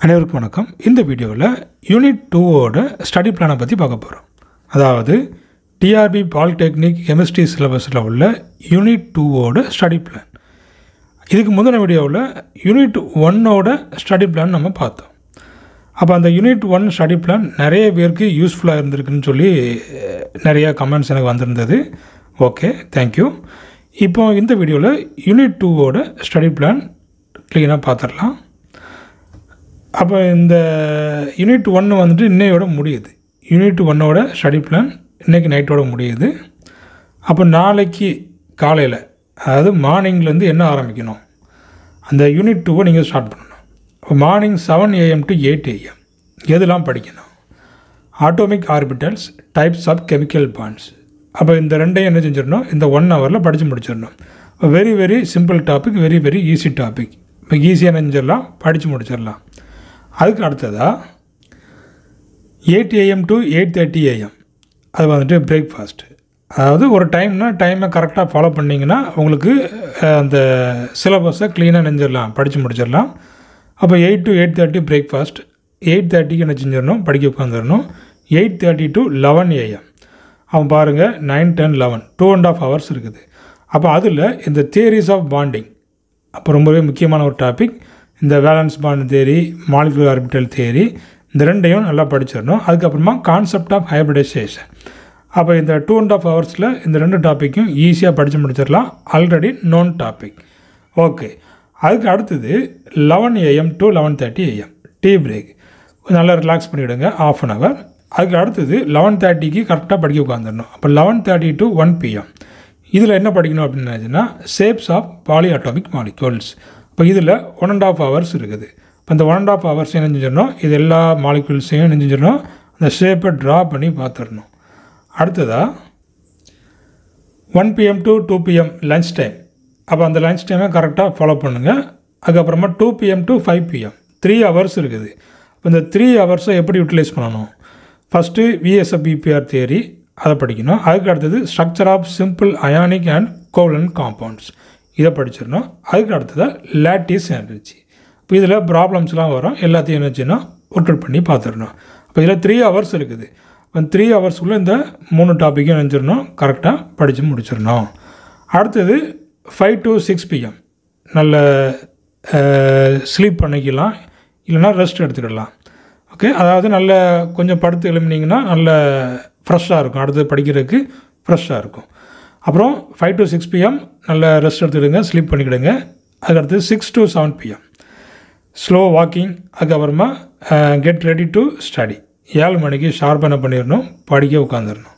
அனைவருக்கும் வணக்கம் இந்த வீடியோவில் யூனிட் டூவோட ஸ்டடி பிளானை பற்றி பார்க்க போகிறோம் அதாவது டிஆர்பி பாலிடெக்னிக் கெமிஸ்ட்ரி சிலபஸில் உள்ள யூனிட் டூவோட ஸ்டடி பிளான் இதுக்கு முந்தின வீடியோவில் யூனிட் ஒன்னோட ஸ்டடி பிளான் நம்ம பார்த்தோம் அப்போ அந்த யூனிட் ஒன் ஸ்டடி பிளான் நிறைய பேருக்கு யூஸ்ஃபுல்லாக இருந்திருக்குன்னு சொல்லி அஹ், நிறைய கமெண்ட்ஸ் எனக்கு வந்திருந்தது ஓகே தேங்க்யூ இப்போ இந்த வீடியோவில் யூனிட் டூவோட ஸ்டடி பிளான் க்ளீனாக பார்த்துடலாம் அப்போ இந்த யூனிட் ஒன்று வந்துட்டு இன்னையோட முடியுது யூனிட் ஒன்னோட ஸ்டடி பிளான் இன்றைக்கி நைட்டோட முடியுது அப்போ நாளைக்கு காலையில் அதாவது மார்னிங்லேருந்து என்ன ஆரம்பிக்கணும் அந்த யூனிட் டூவை நீங்கள் ஸ்டார்ட் பண்ணணும் இப்போ morning seven AM to eight AM எதெல்லாம் படிக்கணும் atomic orbitals types of chemical bonds அப்போ இந்த ரெண்டையும் என்ன செஞ்சிடணும் இந்த ஒன் ஹவரில் படித்து முடிச்சிடணும் very very simple topic very very easy topic இப்போ ஈஸியாக நினைஞ்சிடலாம் படித்து முடிச்சிடலாம் அதுக்கு அடுத்ததாக eight AM to eight thirty AM அது வந்துட்டு பிரேக்ஃபாஸ்ட்டு அதாவது ஒரு டைம்னா டைமை கரெக்டாக ஃபாலோ பண்ணிங்கன்னா உங்களுக்கு அஹ், அந்த சிலபஸை க்ளீனாக நெஞ்சிடலாம் படித்து முடிச்சிடலாம் அப்போ eight to eight thirty breakfast eight தேர்ட்டிக்கு என்ன செஞ்சிடணும் படிக்க உட்காந்துடணும் eight thirty to eleven AM அவன் பாருங்கள் nine ten eleven two and half hours இருக்குது அப்போ அதில் இந்த தியரிஸ் ஆஃப் பாண்டிங் அப்போ ரொம்பவே முக்கியமான ஒரு டாபிக் இந்த valence bond theory molecular orbital theory இந்த ரெண்டையும் நல்லா படிச்சிடணும் அதுக்கப்புறமா கான்செப்ட் ஆஃப் ஹைப்ரிடைசேஷன் அப்போ இந்த டூ அண்ட் ஆஃப் ஹவர்ஸில் இந்த ரெண்டு டாப்பிக்கும் ஈஸியாக படித்து முடிச்சிடலாம் ஆல்ரெடி நோன் டாபிக் ஓகே அதுக்கு அடுத்தது eleven AM to eleven thirty AM tea break நல்லா ரிலாக்ஸ் பண்ணிவிடுங்க ஆஃப் அன் ஹவர் அதுக்கு அடுத்தது லெவன் தேர்ட்டிக்கு கரெக்டாக படிக்க உட்காந்துடணும் அப்போ eleven thirty to one PM இதில் என்ன படிக்கணும் அப்படின்னாச்சுன்னா shapes of polyatomic molecules இப்போ இதில் ஒன் அண்ட் ஆஃப் ஹவர்ஸ் இருக்குது இப்போ இந்த ஒன் அண்ட் ஆஃப் ஹவர்ஸ் என்ன செஞ்சிடணும் இது எல்லா மாலிக்யூல்ஸையும் என்ன செஞ்சிடணும் அந்த ஷேப்பை ட்ரா பண்ணி பார்த்துடணும் அடுத்ததாக one PM to two PM lunch time அப்போ அந்த லஞ்ச் டைமை கரெக்டாக ஃபாலோ பண்ணுங்கள் அதுக்கப்புறமா two PM to five PM three hours இருக்குது இப்போ இந்த த்ரீ ஹவர்ஸை எப்படி யூட்டிலைஸ் பண்ணணும் ஃபஸ்ட்டு விஎஸ்எஃபிபிஆர் தியரி அதை படிக்கணும் அதுக்கு அடுத்தது structure of simple ionic and covalent compounds இதை படிச்சிடணும் அதுக்கு அடுத்ததாக லேட்டிஸ் எனர்ஜி இப்போ இதில் ப்ராப்ளம்ஸ்லாம் வரும் எல்லாத்தையும் என்னச்சுன்னா ஒர்க் அவுட் பண்ணி பார்த்துடணும் அப்போ இதில் த்ரீ ஹவர்ஸ் இருக்குது இப்போ த்ரீ ஹவர்ஸ்க்குள்ளே இந்த மூணு டாப்பிக்கும் நினச்சிடணும் கரெக்டாக படித்து முடிச்சிடணும் அடுத்தது ஃபைவ் டு சிக்ஸ் பிஎம் நல்ல ஸ்லீப் பண்ணிக்கலாம் இல்லைன்னா ரெஸ்ட் எடுத்துக்கிடலாம் ஓகே அதாவது நல்ல கொஞ்சம் படுத்து எழுமினீங்கன்னா நல்ல ஃப்ரெஷ்ஷாக இருக்கும் அடுத்து படிக்கிறதுக்கு ஃப்ரெஷ்ஷாக இருக்கும் அப்புறம் ஃபைவ் டு சிக்ஸ் பிஎம் நல்ல ரெஸ்ட் எடுத்துக்கிடுங்க ஸ்லீப் பண்ணிக்கிடுங்க அதுக்கடுத்து six to seven PM slow walking அதுக்கப்புறமா கெட் ரெடி டு ஸ்டடி ஏழு மணிக்கு ஷார்ப் என்ன பண்ணிடணும் படிக்க உட்காந்துடணும்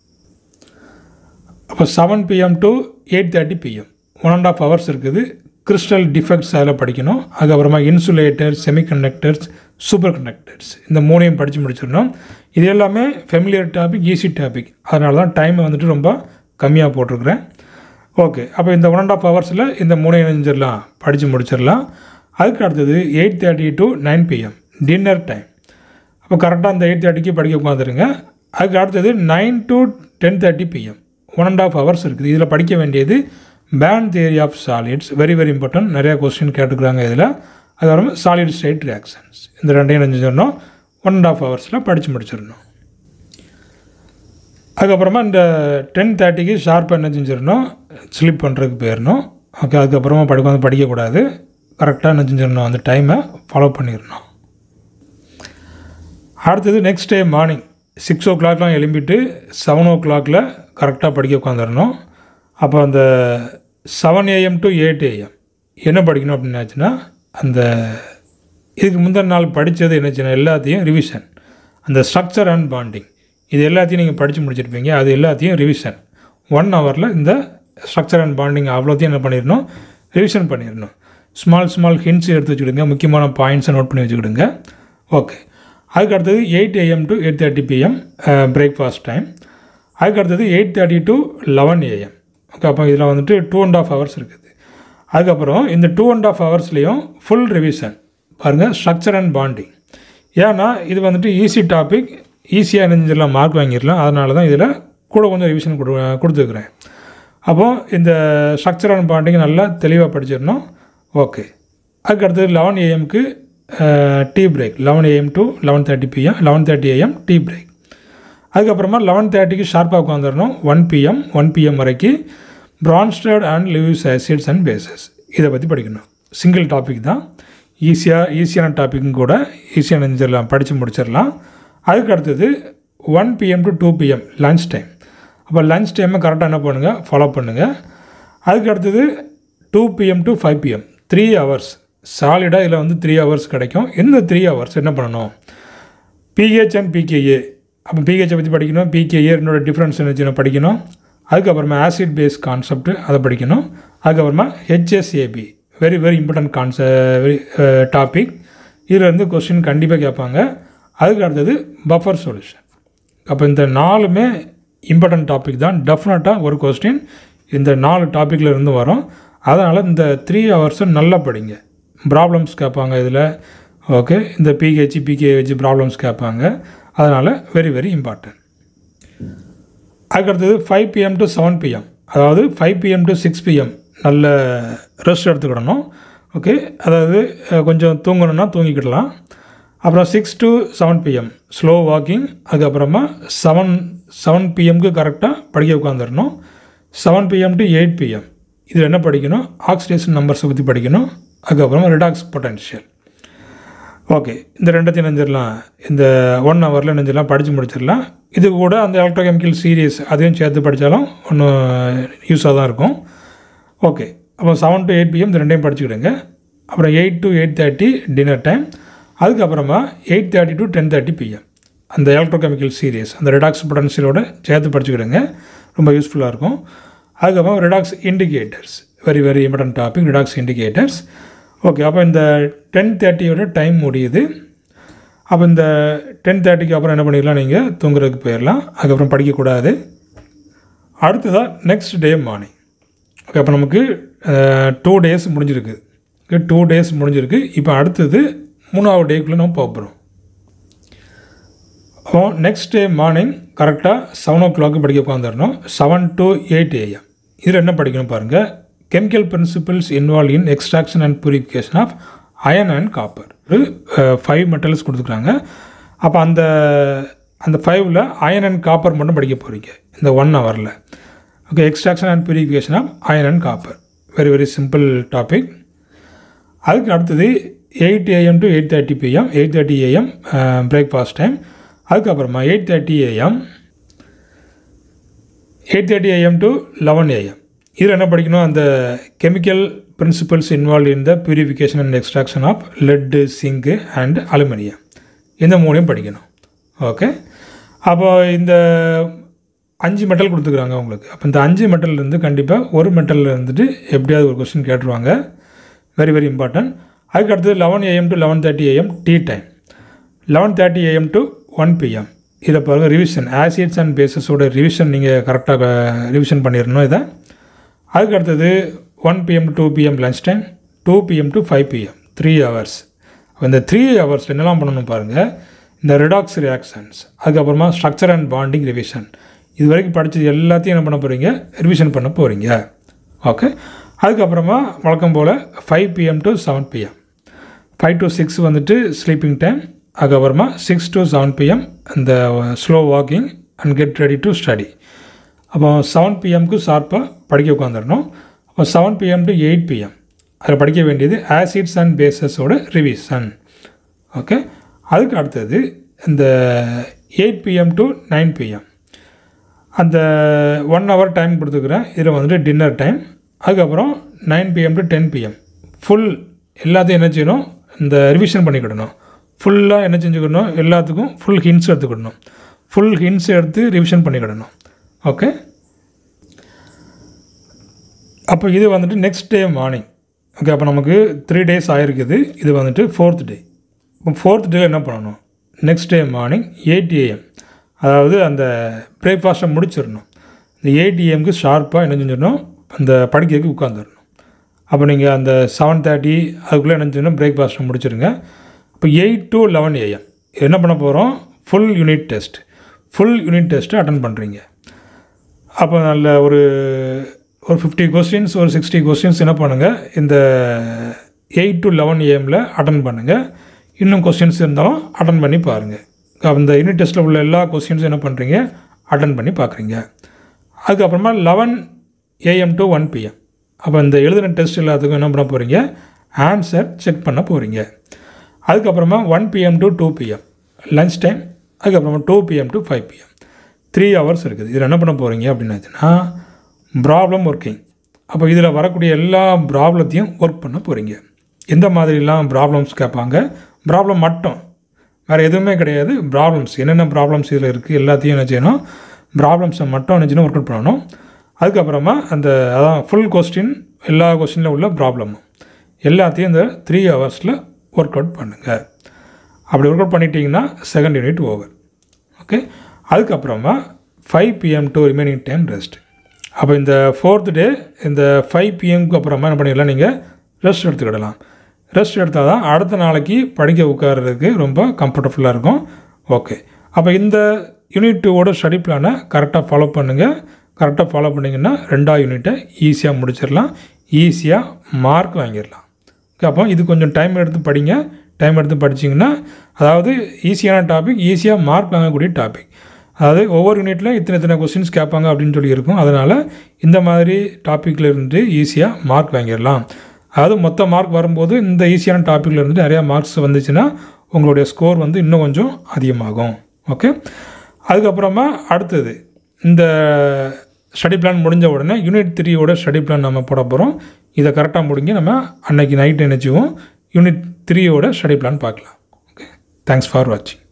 அப்போ seven PM to eight thirty PM one and half hours இருக்குது கிறிஸ்டல் டிஃபெக்ட்ஸ் அதில் படிக்கணும் அதுக்கப்புறமா இன்சுலேட்டர் செமிகண்டக்டர்ஸ் சூப்பர் கண்டக்டர்ஸ் இந்த மூணையும் படித்து முடிச்சிடணும் இது எல்லாமே ஃபெமிலியர் டாபிக் ஈஸி டாபிக் அதனால தான் டைமை வந்துட்டு ரொம்ப கம்மியாக போட்டிருக்கிறேன் ஓகே அப்போ இந்த ஒன் அண்ட் ஆஃப் ஹவர்ஸில் இந்த மூணையும் செஞ்சிடலாம் படித்து முடிச்சிடலாம் அதுக்கு அடுத்தது eight thirty to nine PM dinner time அப்போ கரெக்டாக அந்த எயிட் தேர்ட்டிக்கு படிக்க உட்காந்துருங்க அதுக்கு அடுத்தது nine to ten thirty PM one and half hours இருக்குது இதில் படிக்க வேண்டியது band theory of solids very very important நிறையா கொஸ்டின் கேட்டுக்கிறாங்க இதில் அதுக்கப்புறமா சாலிட் ஸ்டேட் ரியாக்ஷன்ஸ் இந்த ரெண்டையும் நினைச்சிடணும் ஒன் அண்ட் ஆஃப் ஹவர்ஸில் படித்து முடிச்சிடணும் அதுக்கப்புறமா இந்த டென் தேர்ட்டிக்கு ஷார்ப்பாக என்ன செஞ்சிடணும் ஸ்லீப் பண்ணுறதுக்கு போயிடணும் ஓகே அதுக்கப்புறமா படிக்க வந்து படிக்கக்கூடாது கரெக்டாக என்ன செஞ்சிடணும் அந்த டைமை ஃபாலோ பண்ணிடணும் அடுத்தது நெக்ஸ்ட் டே மார்னிங் சிக்ஸ் ஓ கிளாக்லாம் எழும்பிட்டு செவன் ஓ கிளாக்கில் கரெக்டாக படிக்க உட்காந்துடணும் அப்போ அந்த seven AM to eight AM என்ன படிக்கணும் அப்படின்னாச்சுன்னா அந்த இதுக்கு முந்தின நாள் படித்தது என்னச்சுன்னா எல்லாத்தையும் ரிவிஷன் அந்த ஸ்ட்ரக்சர் அண்ட் பாண்டிங் இது எல்லாத்தையும் நீங்கள் படித்து முடிச்சிருப்பீங்க அது எல்லாத்தையும் ரிவிஷன் ஒன் ஹவரில் இந்த ஸ்ட்ரக்சர் அண்ட் பாண்டிங் அவ்வளோத்தையும் என்ன பண்ணிடணும் ரிவிஷன் பண்ணிடணும் ஸ்மால் ஸ்மால் ஹிண்ட்ஸ் எடுத்து வச்சுக்கிடுங்க முக்கியமான பாயிண்ட்ஸை நோட் பண்ணி வச்சுக்கிடுங்க ஓகே அதுக்கு அடுத்தது eight AM to eight thirty PM breakfast time அதுக்கு அடுத்தது eight thirty to eleven AM okay அப்போ இதில் வந்துட்டு டூ அண்ட் ஆஃப் ஹவர்ஸ் இருக்குது அதுக்கப்புறம் இந்த டூ அண்ட் ஆஃப் ஹவர்ஸ்லேயும் ஃபுல் ரிவிஷன் பாருங்கள் ஸ்ட்ரக்சர் அண்ட் பாண்டிங் ஏன்னா இது வந்துட்டு ஈஸி டாபிக் ஈஸியாக நெஞ்சிடலாம் மார்க் வாங்கிடலாம் அதனால தான் இதில் கூட கொஞ்சம் ரிவிஷன் கொடு கொடுத்துருக்குறேன் அப்போது இந்த ஸ்ட்ரக்சர் அண்ட் பாண்டிங் நல்லா தெளிவாக படிச்சிடணும் ஓகே அதுக்கு அடுத்தது லெவன் ஏஎம்க்கு tea break eleven AM to eleven thirty PM eleven thirty AM tea break அதுக்கப்புறமா லெவன் தேர்ட்டிக்கு ஷார்ப்பாக உட்காந்துடணும் ஒன் பிஎம் ஒன் பிஎம் வரைக்கும் Bronsted and lives acids and bases இதை பற்றி படிக்கணும் சிங்கிள் டாபிக் தான் ஈஸியாக ஈஸியான டாப்பிக்கும் கூட ஈஸியாக நினைச்சிடலாம் படித்து முடிச்சிடலாம் அதுக்கு அடுத்தது one PM to two PM lunch time அப்போ லன்ச் டைமை கரெக்டாக என்ன பண்ணுங்கள் ஃபாலோ பண்ணுங்கள் அதுக்கு அடுத்தது two PM to five PM three hours சாலிடாக இதில் வந்து த்ரீ ஹவர்ஸ் கிடைக்கும் இந்த த்ரீ ஹவர்ஸ் என்ன பண்ணணும் பிஹெச் அண்ட் பிகேஏ அப்போ பிஹெச்சை பற்றி படிக்கணும் பிகேஏ என்னோட டிஃப்ரென்ஸ் என்ன படிக்கணும் அதுக்கப்புறமா ஆசிட் பேஸ் கான்செப்ட் அதை படிக்கணும் அதுக்கப்புறமா ஹெச்எஸ்ஏபி வெரி வெரி இம்பார்ட்டன்ட் கான்செ வெரி டாபிக் இதில் இருந்து கொஸ்டின் கண்டிப்பாக கேட்பாங்க அதுக்கு அடுத்தது பஃபர் சொல்யூஷன் அப்போ இந்த நாலுமே இம்பார்ட்டன்ட் டாபிக் தான் டெஃபினட்டாக ஒரு கொஸ்டின் இந்த நாலு டாப்பிக்கில் இருந்து வரும் அதனால் இந்த த்ரீ ஹவர்ஸை நல்லா படிங்க ப்ராப்ளம்ஸ் கேட்பாங்க இதில் ஓகே இந்த பிஹெச் பிகே வச்சு ப்ராப்ளம்ஸ் கேட்பாங்க அதனால் வெரி வெரி இம்பார்ட்டன்ட் அதுக்கடுத்தது five PM to seven PM அதாவது five PM to six PM நல்ல ரெஸ்ட் எடுத்துக்கிடணும் ஓகே அதாவது அஹ், கொஞ்சம் தூங்கணுன்னா தூங்கிக்கிடலாம் அப்புறம் six to seven PM slow walking அதுக்கப்புறமா செவன் செவன் பிஎம்க்கு கரெக்டாக படிக்க உட்காந்துடணும் seven PM to eight PM இதில் என்ன படிக்கணும் ஆக்சிடேஷன் நம்பர்ஸை பற்றி படிக்கணும் அதுக்கப்புறமா ரிடாக்ஸ் பொட்டன்ஷியல் ஓகே இந்த ரெண்டத்தையும் நெஞ்சிடலாம் இந்த ஒன் ஹவரில் நெஞ்சிடலாம் படித்து முடிச்சிடலாம் இது கூட அந்த எலக்ட்ரோகெமிக்கல் சீரியஸ் அதையும் சேர்த்து படித்தாலும் ஒன்றும் யூஸாக தான் இருக்கும் ஓகே அப்போ செவன் டு எயிட் பிஎம் இந்த ரெண்டையும் படிச்சுக்கிடுங்க அப்புறம் eight to eight thirty dinner time அதுக்கப்புறமா eight thirty to ten thirty PM அந்த எலக்ட்ரோகெமிக்கல் சீரியஸ் அந்த ரிடாக்ஸ் பொட்டன்ஷியலோட சேர்த்து படிச்சுக்கிடுங்க ரொம்ப யூஸ்ஃபுல்லாக இருக்கும் அதுக்கப்புறம் redox indicators very very important topic redox indicators okay அப்போ இந்த டென் தேர்ட்டியோட டைம் முடியுது அப்போ இந்த டென் தேர்ட்டிக்கு அப்புறம் என்ன பண்ணிடலாம் நீங்கள் தூங்குறதுக்கு போயிடலாம் அதுக்கப்புறம் படிக்கக்கூடாது அடுத்ததாக நெக்ஸ்ட் டே மார்னிங் ஓகே அப்போ நமக்கு டூ டேஸ் முடிஞ்சிருக்கு ஓகே டூ டேஸ் முடிஞ்சிருக்கு இப்போ அடுத்தது மூணாவது டேக்குள்ளே நம்ம போக போகிறோம் அப்போ நெக்ஸ்ட் டே மார்னிங் கரெக்டாக செவன் ஓ கிளாக்கு படிக்க உட்காந்துடணும் செவன் டு எயிட் ஏஎம் இதில் என்ன படிக்கணும் பாருங்கள் chemical principles involve in extraction and purification of iron and copper five metals கொடுத்துருக்காங்க அப்போ அந்த அந்த ஃபைவ்ல அயன் அண்ட் காப்பர் மட்டும் படிக்க போகிறீங்க இந்த ஒன் ஹவரில் okay extraction and purification of iron and copper very very simple topic அதுக்கு அடுத்தது eight AM to eight thirty PM eight thirty AM breakfast time அதுக்கப்புறமா eight thirty AM eight thirty AM to eleven AM இதில் என்ன படிக்கணும் அந்த chemical principles involve in the purification and extraction of lead zinc and aluminium இந்த மூணையும் படிக்கணும் okay அப்போ இந்த அஞ்சு மெட்டல் கொடுத்துக்குறாங்க உங்களுக்கு அப்போ இந்த அஞ்சு மெட்டல் இருந்து கண்டிப்பாக ஒரு மெட்டலில் இருந்துட்டு எப்படியாவது ஒரு கொஸ்டின் கேட்டுருவாங்க வெரி வெரி இம்பார்ட்டன்ட் அதுக்கு அடுத்தது eleven AM to eleven thirty AM tea time eleven thirty AM to one PM இதை பாருங்கள் ரிவிஷன் ஆசிட்ஸ் அண்ட் பேசஸோட ரிவிஷன் நீங்கள் கரெக்டாக ரிவிஷன் பண்ணிடணும் இதை அதுக்கு அடுத்தது one PM to two PM lunch time two PM to five PM three hours இந்த த்ரீ ஹவர்ஸில் என்னெல்லாம் பண்ணணும் பாருங்கள் இந்த ரிடாக்ஸ் ரியாக்ஷன்ஸ் அதுக்கப்புறமா ஸ்ட்ரக்சர் அண்ட் பாண்டிங் ரிவிஷன் இது வரைக்கும் படித்தது எல்லாத்தையும் என்ன பண்ண போகிறீங்க ரிவிஷன் பண்ண போகிறீங்க ஓகே அதுக்கப்புறமா வழக்கம் போல் five PM to seven PM five to six வந்துட்டு ஸ்லீப்பிங் டைம் அதுக்கப்புறமா சிக்ஸ் டு செவன் பிஎம் இந்த slow walking and get ready to study அப்போ செவன் பிஎம்க்கு ஷார்ப்பாக படிக்க உட்காந்துடணும் அப்போ seven PM to eight PM அதில் படிக்க வேண்டியது ஆசிட்ஸ் அண்ட் பேசஸோட ரிவிஷன் ஓகே அதுக்கு அடுத்தது இந்த eight PM to nine PM அந்த ஒன் ஹவர் டைம் கொடுத்துக்கிறேன் இதில் வந்துட்டு டின்னர் டைம் அதுக்கப்புறம் nine PM to ten PM full எல்லாத்தையும் என்ன செய்யணும் இந்த ரிவிஷன் பண்ணிக்கிடணும் ஃபுல்லாக என்ன செஞ்சுக்கணும் எல்லாத்துக்கும் ஃபுல் ஹிண்ட்ஸ் எடுத்துக்கிடணும் ஃபுல் ஹிண்ட்ஸ் எடுத்து ரிவிஷன் பண்ணிக்கிடணும் ஓகே அப்போ இது வந்துட்டு நெக்ஸ்ட் டே மார்னிங் ஓகே அப்போ நமக்கு த்ரீ டேஸ் ஆகிருக்குது இது வந்துட்டு ஃபோர்த் டே இப்போ ஃபோர்த் டே என்ன பண்ணணும் next day morning eight AM அதாவது அந்த பிரேக்ஃபாஸ்ட்டை முடிச்சிடணும் இந்த எயிட் ஏஎம்க்கு ஷார்ப்பாக என்ன செஞ்சிடணும் அந்த படிக்கிறதுக்கு உட்காந்துடணும் அப்போ நீங்கள் அந்த செவன் தேர்ட்டி அதுக்குள்ளே என்ன செஞ்சணும் பிரேக்ஃபாஸ்ட்டை முடிச்சிடுங்க இப்போ எயிட் டு லெவன் ஏஎம் என்ன பண்ண போகிறோம் full unit test full unit test attend பண்ணுறீங்க அப்போ நல்ல ஒரு ஒரு ஃபிஃப்டி கொஸ்டின்ஸ் ஒரு சிக்ஸ்டி கொஸ்டின்ஸ் என்ன பண்ணுங்கள் இந்த எயிட் டு லெவன் ஏஎம்மில் அட்டன் பண்ணுங்கள் இன்னும் கொஸ்டின்ஸ் இருந்தாலும் அட்டன் பண்ணி பாருங்கள் அந்த யூனிட் டெஸ்ட்டில் உள்ள எல்லா கொஸ்டின்ஸும் என்ன பண்ணுறீங்க அட்டன் பண்ணி பார்க்குறீங்க அதுக்கப்புறமா eleven AM to one PM அப்போ இந்த எழுதின டெஸ்ட் எல்லாத்துக்கும் என்ன பண்ண போகிறீங்க ஆன்சர் செக் பண்ண போகிறீங்க அதுக்கப்புறமா one PM to two PM lunch time அதுக்கப்புறமா two PM to five PM three hours இருக்குது இதில் என்ன பண்ண போகிறீங்க அப்படின்னாச்சுன்னா ப்ராப்ளம் ஒர்க்கிங் அப்போ இதில் வரக்கூடிய எல்லா ப்ராப்ளத்தையும் ஒர்க் பண்ண போகிறீங்க எந்த மாதிரிலாம் ப்ராப்ளம்ஸ் கேட்பாங்க ப்ராப்ளம் மட்டும் வேறு எதுவுமே கிடையாது ப்ராப்ளம்ஸ் என்னென்ன ப்ராப்ளம்ஸ் இதில் இருக்குது எல்லாத்தையும் என்ன செய்யணும் ப்ராப்ளம்ஸை மட்டும் என்ன செய்யணும் ஒர்க் அவுட் பண்ணணும் அதுக்கப்புறமா அந்த அதான் ஃபுல் கொஸ்டின் எல்லா கொஸ்டினில் உள்ள ப்ராப்ளமும் எல்லாத்தையும் இந்த த்ரீ ஹவர்ஸில் ஒர்க் அவுட் பண்ணுங்கள் அப்படி ஒர்க் அவுட் பண்ணிட்டீங்கன்னா செகண்ட் யூனிட் ஓவர் ஓகே அதுக்கப்புறமா five PM to remaining time rest அப்போ இந்த ஃபோர்த் டே இந்த ஃபைவ் பிஎம்க்கு அப்புறமா என்ன பண்ணிடலாம் நீங்கள் ரெஸ்ட் எடுத்துக்கிடலாம் ரெஸ்ட் எடுத்தால் தான் அடுத்த நாளைக்கு படிக்க உட்கார்றதுக்கு ரொம்ப கம்ஃபர்டபுளாக இருக்கும் ஓகே அப்போ இந்த யூனிட் டூவோட ஸ்டடி பிளானை கரெக்டாக ஃபாலோ பண்ணுங்கள் கரெக்டாக ஃபாலோ பண்ணிங்கன்னா ரெண்டாவது யூனிட்டை ஈஸியாக முடிச்சிடலாம் ஈஸியாக மார்க் வாங்கிடலாம் ஓகே அப்போ இது கொஞ்சம் டைம் எடுத்து படிங்க டைம் எடுத்து படிச்சிங்கன்னா அதாவது ஈஸியான டாபிக் ஈஸியாக மார்க் வாங்கக்கூடிய டாபிக் அதாவது ஒவ்வொரு யூனிட்டில் இத்தனை இத்தனை கொஸ்டின்ஸ் கேட்பாங்க அப்படின்னு சொல்லி இருக்கும் அதனால் இந்த மாதிரி டாப்பிக்கில் இருந்து ஈஸியாக மார்க் வாங்கிடலாம் அதாவது மொத்த மார்க் வரும்போது இந்த ஈஸியான டாப்பிக்கில் இருந்து நிறையா மார்க்ஸ் வந்துச்சுன்னா உங்களுடைய ஸ்கோர் வந்து இன்னும் கொஞ்சம் அதிகமாகும் ஓகே அதுக்கப்புறமா அடுத்தது இந்த ஸ்டடி பிளான் முடிஞ்ச உடனே யூனிட் த்ரீயோட ஸ்டடி பிளான் நம்ம போட போகிறோம் இதை கரெக்டாக முடிங்க நம்ம அன்னைக்கு நைட் நினச்சிவோம் யூனிட் த்ரீயோட ஸ்டடி பிளான் பார்க்கலாம் ஓகே தேங்க்ஸ் ஃபார் வாட்சிங்